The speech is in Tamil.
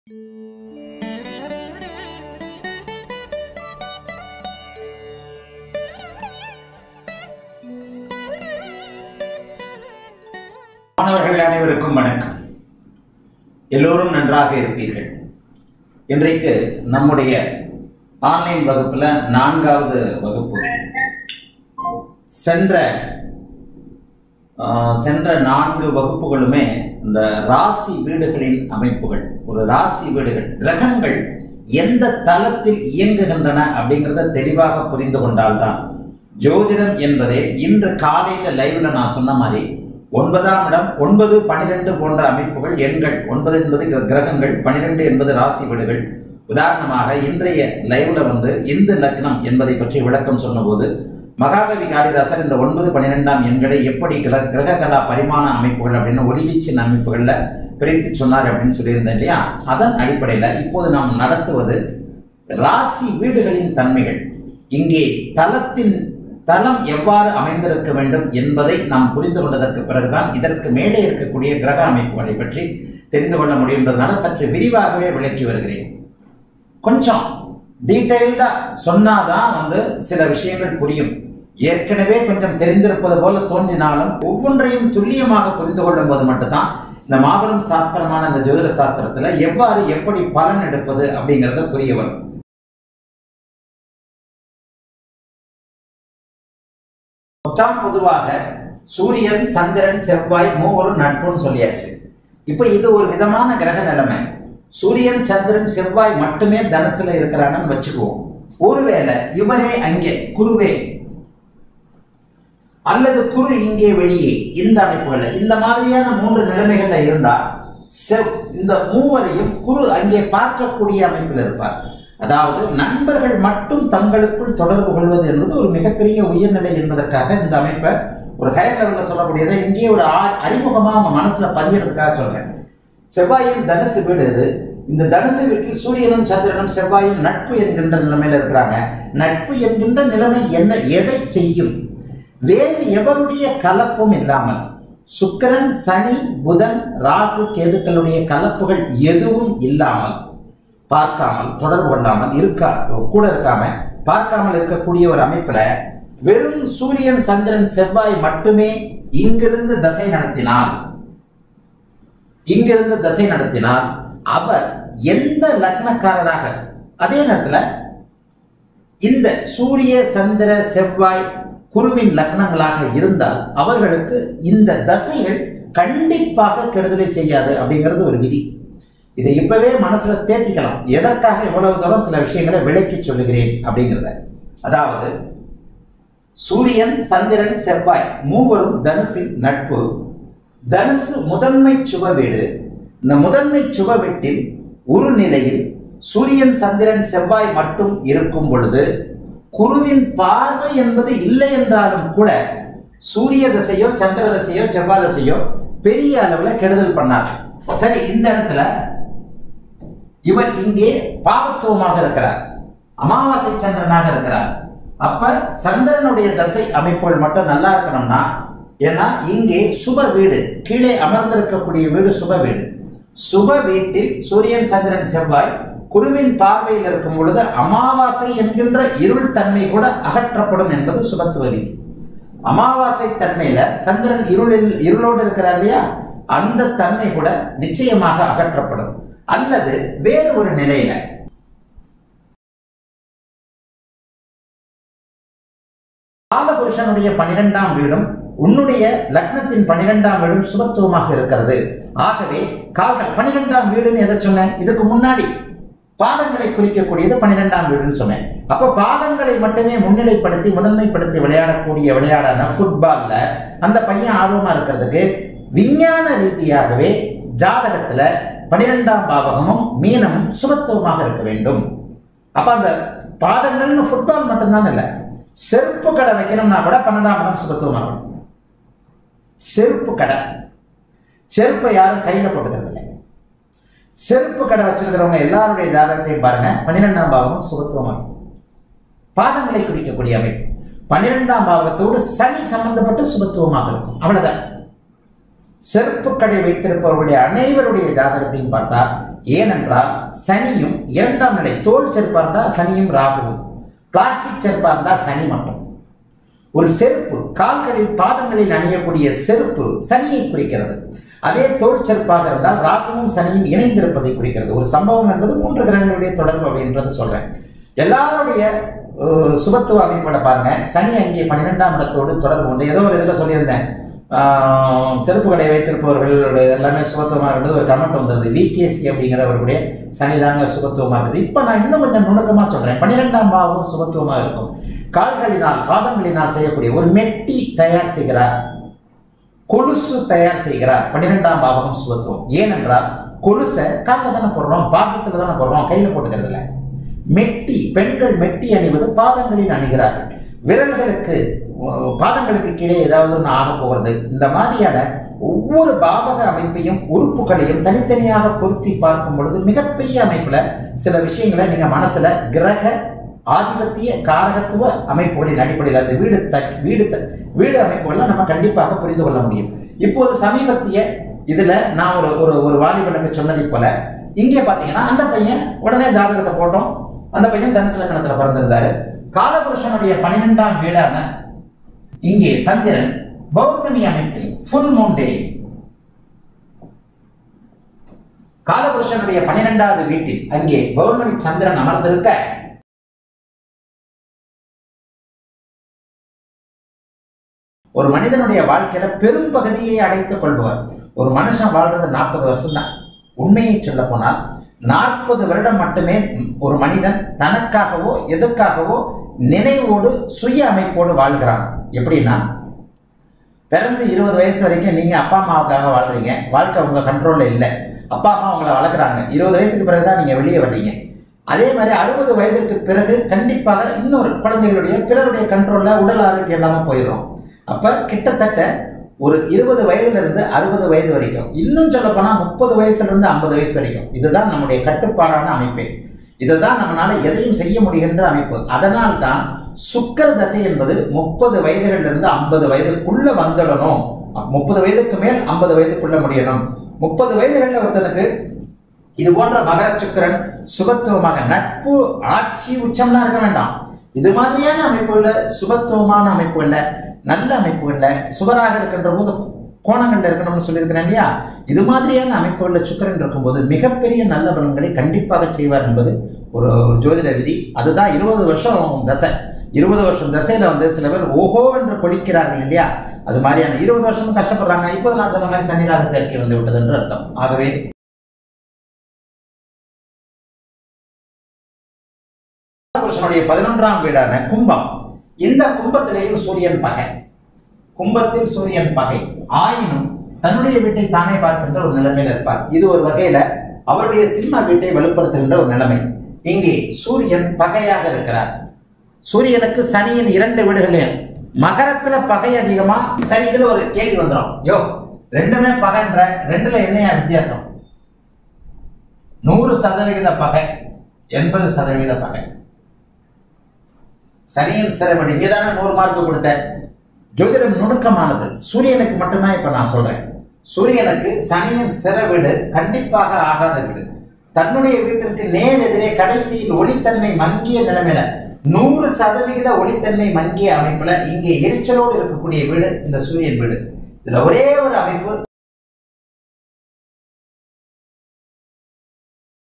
மாணவர்கள் அனைவருக்கும் வணக்கம் எல்லோரும் நன்றாக இருப்பீர்கள் இன்றைக்கு நம்முடைய ஆன்லைன் வகுப்புல நான்காவது வகுப்பு சென்ற ஆஹ், சென்ற நான்கு வகுப்புகளுமே இந்த ராசி வீடுகளின் அமைப்புகள் ஒரு ராசி வீடுகள் கிரகங்கள் எந்த தளத்தில் இயங்குகின்றன அப்படிங்கிறத தெளிவாக புரிந்து கொண்டால்தான் ஜோதிடம் என்பதே இன்று காலையில லைவ்ல நான் சொன்ன மாதிரி ஒன்பதாம் இடம் ஒன்பது பனிரெண்டு போன்ற அமைப்புகள் எண்கள் ஒன்பது என்பது கிர- கிரகங்கள் பனிரெண்டு என்பது ராசி வீடுகள் உதாரணமாக இன்றைய லைவ்ல வந்து இந்து லக்னம் என்பதை பற்றி விளக்கம் சொன்னபோது மகாகவி காளிதாசர் இந்த ஒன்பது பன்னிரெண்டாம் எண்களை எப்படி கிர கிரககலா பரிமாண அமைப்புகள் அப்படின்னு ஒளிவீச்சின் அமைப்புகள்ல பிரித்து சொன்னார் அப்படின்னு சொல்லியிருந்தேன் இல்லையா அதன் அடிப்படையில் இப்போது நாம் நடத்துவது ராசி வீடுகளின் தன்மைகள் இங்கே தலத்தின் தலம் எவ்வாறு அமைந்திருக்க வேண்டும் என்பதை நாம் புரிந்து கொண்டதற்கு பிறகுதான் இதற்கு மேலே இருக்கக்கூடிய கிரக அமைப்புகளை பற்றி தெரிந்து கொள்ள முடியுன்றதுனால சற்று விரிவாகவே விளக்கி வருகிறேன் கொஞ்சம் டீட்டெயில்டா சொன்னாதான் வந்து சில விஷயங்கள் புரியும் ஏற்கனவே கொஞ்சம் தெரிந்திருப்பது போல தோன்றினாலும் ஒவ்வொன்றையும் துல்லியமாக புரிந்து கொள்ளும் போது மட்டும்தான் இந்த மாபெரும் சாஸ்திரமான இந்த ஜோதிட சாஸ்திரத்துல எவ்வாறு எப்படி பலன் எடுப்பது அப்படிங்கறத புரிய வரும் மொத்தம் பொதுவாக சூரியன் சந்திரன் செவ்வாய் மூவரும் நட்புன்னு சொல்லியாச்சு இப்போ இது ஒரு விதமான கிரக நிலைமை சூரியன் சந்திரன் செவ்வாய் மட்டுமே தனுசுல இருக்கிறாங்கன்னு வச்சுக்குவோம் ஒருவேளை இவரே அங்கே குருவே அல்லது குரு இங்கே வெளியே இந்த அமைப்புகள்ல இந்த மாதிரியான மூன்று நிலைமைகள்ல இருந்தா செவ் இந்த மூவரையும் குரு அங்கே பார்க்கக்கூடிய அமைப்பில் இருப்பார் அதாவது நண்பர்கள் மட்டும் தங்களுக்குள் தொடர்பு கொள்வது என்பது ஒரு மிகப்பெரிய உயர்நிலை என்பதற்காக இந்த அமைப்பை ஒரு ஹையர் லெவலில் சொல்லக்கூடியதை இங்கே ஒரு ஆ- அறிமுகமா அவங்க மனசுல பதியறதுக்காக சொல்றேன் செவ்வாயின் தனுசு வீடு இது இந்த தனுசு வீட்டில் சூரியனும் சந்திரனும் செவ்வாயும் நட்பு என்கின்ற நிலைமையில இருக்கிறாங்க நட்பு என்கின்ற நிலைமை என்ன எதை செய்யும் வேறு எவருடைய கலப்பும் இல்லாமல் சுக்கிரன் சனி புதன் ராகு கேதுக்களுடைய கலப்புகள் எதுவும் இல்லாமல் பார்க்காமல் தொடர்பு கொள்ளாமல் இருக்கா கூட இருக்காம பார்க்காமல் இருக்கக்கூடிய ஒரு அமைப்புல வெறும் சூரியன் சந்திரன் செவ்வாய் மட்டுமே இங்கிருந்து தசை நடத்தினால் இங்கிருந்து தசை நடத்தினால் அவர் எந்த லக்னக்காரராக அதே நேரத்துல இந்த சூரிய சந்திர செவ்வாய் குருவின் லக்னங்களாக இருந்தால் அவர்களுக்கு இந்த தசைகள் கண்டிப்பாக கெடுதலை செய்யாது அப்படிங்கிறது ஒரு விதி இதை இப்பவே மனசுல தேத்திக்கலாம் எதற்காக இவ்வளவு தூரம் சில விஷயங்களை விளக்கி சொல்லுகிறேன் அப்படிங்கிறத அதாவது சூரியன் சந்திரன் செவ்வாய் மூவரும் தனுசின் நட்பு தனுசு முதன்மை சுப வீடு இந்த முதன்மை சுப வீட்டில் ஒரு நிலையில் சூரியன் சந்திரன் செவ்வாய் மட்டும் இருக்கும் பொழுது குருவின் பார்வை என்பது இல்லை என்றாலும் கூட சூரிய தசையோ சந்திர தசையோ செவ்வாய் தசையோ பெரிய அளவுல கெடுதல் பண்ணார் சரி இந்த இடத்துல இவர் இங்கே பாவத்துவமாக இருக்கிறார் அமாவாசை சந்திரனாக இருக்கிறார் அப்ப சந்திரனுடைய தசை அமைப்புகள் மட்டும் நல்லா இருக்கணும்னா ஏன்னா இங்கே சுப வீடு கீழே அமர்ந்திருக்கக்கூடிய வீடு சுப வீடு சுப வீட்டில் சூரியன் சந்திரன் செவ்வாய் குருவின் பார்வையில் இருக்கும் பொழுது அமாவாசை என்கின்ற இருள் தன்மை கூட அகற்றப்படும் என்பது சுபத்துவ விதி அமாவாசை தன்மையில சந்திரன் இருளில் இருளோடு இருக்கிறார் இல்லையா அந்த தன்மை கூட நிச்சயமாக அகற்றப்படும் அல்லது வேறு ஒரு நிலையில காலபுருஷனுடைய பனிரெண்டாம் வீடும் உன்னுடைய லக்னத்தின் பனிரெண்டாம் வீடும் சுபத்துவமாக இருக்கிறது ஆகவே கால்கள் பனிரெண்டாம் வீடுன்னு எதை சொன்னேன் இதுக்கு முன்னாடி பாதங்களை குறிக்கக்கூடியது பன்னிரெண்டாம் வீடுன்னு சொன்னேன் அப்போ பாதங்களை மட்டுமே முன்னிலைப்படுத்தி முதன்மைப்படுத்தி விளையாடக்கூடிய விளையாடான ஃபுட்பால்ல அந்த பையன் ஆர்வமா இருக்கிறதுக்கு விஞ்ஞான ரீதியாகவே ஜாதகத்துல பனிரெண்டாம் பாவகமும் மீனமும் சுபத்துவமாக இருக்க வேண்டும் அப்ப அந்த பாதங்கள்னு ஃபுட்பால் மட்டும்தான் இல்லை செருப்பு கடை வைக்கணும்னா கூட பன்னெண்டாம் இடம் சுபத்துவமாகும் செருப்பு கடை செருப்பை யாரும் கையில போட்டுக்கிறது இல்லை செருப்பு கடை வச்சிருக்கிறவங்க எல்லாருடைய ஜாதகத்தையும் பாருங்க பன்னிரெண்டாம் பாவம் சுபத்துவமாகும் பாதங்களை குறிக்கக்கூடிய அமைப்பு பன்னிரெண்டாம் பாவத்தோடு சனி சம்பந்தப்பட்டு சுபத்துவமாக இருக்கும் அவ்வளவுதான் செருப்பு கடை வைத்திருப்பவருடைய அனைவருடைய ஜாதகத்தையும் பார்த்தா ஏனென்றால் சனியும் இரண்டாம் நிலை தோல் செருப்பா இருந்தா சனியும் ராகுவும் பிளாஸ்டிக் செருப்பா இருந்தா சனி மட்டும் ஒரு செருப்பு கால்களில் பாதங்களில் அணியக்கூடிய செருப்பு சனியை குறிக்கிறது அதே தோல் செருப்பாக இருந்தால் ராகுவும் சனியும் இணைந்திருப்பதை குறிக்கிறது ஒரு சம்பவம் என்பது மூன்று கிரகங்களுடைய தொடர்பு அப்படின்றது சொல்றேன் எல்லாருடைய அஹ், சுபத்துவ அமைப்போட பாருங்க சனி அங்கே பன்னிரெண்டாம் இடத்தோடு தொடர்பு உண்டு ஏதோ ஒரு இதில் சொல்லியிருந்தேன் ஆஹ், செருப்பு கடை வைத்திருப்பவர்களுடைய எல்லாமே சுபத்துவமாக இருக்கிறது ஒரு கமெண்ட் வந்தது விகேசி அப்படிங்கிறவர்களுடைய சனிதாங்க சுபத்துவமாக இருக்குது இப்போ நான் இன்னும் கொஞ்சம் நுணுக்கமாக சொல்கிறேன் பன்னிரெண்டாம் பாவம் சுபத்துவமாக இருக்கும் கால்களினால் பாதங்களினால் செய்யக்கூடிய ஒரு மெட்டி தயார் செய்கிறார் கொலுசு தயார் செய்கிறார் பன்னிரெண்டாம் பாவகம் சுபத்துவம் ஏனென்றால் கொலுசை காலில் தானே போடுறோம் பாதத்தில் தானே போடுறோம் கையில் போட்டுக்கிறது இல்லை மெட்டி பெண்கள் மெட்டி அணிவது பாதங்களில் அணிகிறார்கள் விரல்களுக்கு அஹ், பாதங்களுக்கு கீழே ஏதாவது ஒன்று ஆக போகிறது இந்த மாதிரியான ஒவ்வொரு பாவக அமைப்பையும் உறுப்புகளையும் தனித்தனியாக பொருத்தி பார்க்கும் பொழுது மிகப்பெரிய அமைப்புல சில விஷயங்களை நீங்க மனசுல கிரக ஆதிபத்திய காரகத்துவ அமைப்புகளின் அடிப்படையில் அந்த வீடு த வீடு த வீடு அமைப்புகள்லாம் நம்ம கண்டிப்பாக புரிந்து கொள்ள முடியும் இப்போது சமீபத்திய இதுல நான் ஒரு ஒரு ஒரு வாலிபனுக்கு சொன்னதை போல இங்கே பாத்தீங்கன்னா அந்த பையன் உடனே ஜாதகத்தை போட்டோம் அந்த பையன் தனுசு லக்னத்துல பிறந்திருந்தாரு காலபுருஷனுடைய பன்னிரெண்டாம் வீடான இங்கே சந்திரன் பௌர்ணமி அமைப்பில் ஃபுல் மூன் டே காலபுருஷனுடைய பன்னிரெண்டாவது வீட்டில் அங்கே பௌர்ணமி சந்திரன் அமர்ந்திருக்க ஒரு மனிதனுடைய வாழ்க்கையில பெரும் பகுதியை அடைத்துக் கொள்பவர் ஒரு மனுஷன் வாழ்றது நாற்பது வருஷம் தான் உண்மையை சொல்ல போனால் நாற்பது வருடம் மட்டுமே ஒரு மனிதன் தனக்காகவோ எதற்காகவோ நினைவோடு சுய அமைப்போடு வாழ்கிறான் எப்படின்னா பிறந்து இருபது வயசு வரைக்கும் நீங்க அப்பா அம்மாவுக்காக வாழ்றீங்க வாழ்க்கை உங்க கண்ட்ரோல்ல இல்லை அப்பா அம்மா உங்களை வளர்க்குறாங்க இருபது வயசுக்கு பிறகுதான் நீங்க வெளியே வர்றீங்க அதே மாதிரி அறுபது வயதிற்கு பிறகு கண்டிப்பாக இன்னொரு குழந்தைகளுடைய பிறருடைய கண்ட்ரோல்ல உடல் ஆரோக்கியம் இல்லாம போயிடும் அப்ப கிட்டத்தட்ட ஒரு இருபது வயதுல இருந்து அறுபது வயது வரைக்கும் இன்னும் சொல்ல போனா முப்பது வயசுல இருந்து ஐம்பது வயசு வரைக்கும் இதுதான் நம்முடைய கட்டுப்பாடான அமைப்பே இதுதான் நம்மளால எதையும் செய்ய முடிகின்ற அமைப்பு அதனால் தான் சுக்கர தசை என்பது முப்பது வயதுகள்ல இருந்து ஐம்பது வயதுக்குள்ள வந்துடணும் முப்பது வயதுக்கு மேல் ஐம்பது வயதுக்குள்ள முடியணும் முப்பது வயதுகளில் ஒருத்தனுக்கு இது போன்ற மகர சுக்கிரன் சுபத்துவமாக நட்பு ஆட்சி உச்சம்லாம் இருக்க வேண்டாம் இது மாதிரியான அமைப்புகள்ல சுபத்துவமான அமைப்புகள்ல நல்ல அமைப்புகள்ல சுவராக இருக்கின்ற போது கோணங்கள்ல இருக்கணும்னு சொல்லியிருக்கிறேன் இல்லையா இது மாதிரியான அமைப்புகளில் சுக்கிரன் இருக்கும்போது மிகப்பெரிய நல்ல பலன்களை கண்டிப்பாக செய்வார் என்பது ஒரு ஒரு ஜோதிட விதி அதுதான் இருபது வருஷம் தசை இருபது வருஷம் தசையில வந்து சில பேர் ஓஹோ என்று கொளிக்கிறார்கள் இல்லையா அது மாதிரியான இருபது வருஷமும் கஷ்டப்படுறாங்க இப்போது நான் சொன்ன மாதிரி சனிராக சேர்க்கை வந்து விட்டது என்று அர்த்தம் ஆகவே புருஷனுடைய பதினொன்றாம் வீடான கும்பம் இந்த கும்பத்திலேயும் சூரியன் பகை கும்பத்தில் சூரியன் பகை ஆயினும் தன்னுடைய வீட்டை தானே பார்க்கின்ற ஒரு நிலைமையில் இருப்பார் இது ஒரு வகையில அவருடைய சிம்ம வீட்டை வலுப்படுத்துகின்ற ஒரு நிலைமை இங்கே சூரியன் பகையாக இருக்கிறார் சூரியனுக்கு சனியின் இரண்டு வீடுகளையும் மகரத்துல பகை அதிகமா சரி இதுல ஒரு கேள்வி வந்துடும் யோ ரெண்டுமே பகைன்ற ரெண்டுல என்னையா வித்தியாசம் நூறு சதவிகித பகை எண்பது சதவீத பகை சனியின் சிறமடி இங்கதானே நூறு மார்க் கொடுத்தேன் ஜோதிடம் நுணுக்கமானது சூரியனுக்கு மட்டும்தான் இப்ப நான் சொல்றேன் சூரியனுக்கு சனியின் சிற வீடு கண்டிப்பாக ஆகாத வீடு தன்னுடைய வீட்டிற்கு நேர் எதிரே கடைசியில் ஒளித்தன்மை மங்கிய நிலைமையில நூறு சதவிகித ஒளித்தன்மை மங்கிய அமைப்புல இங்கே எரிச்சலோடு இருக்கக்கூடிய வீடு இந்த சூரியன் வீடு இதுல ஒரே ஒரு அமைப்பு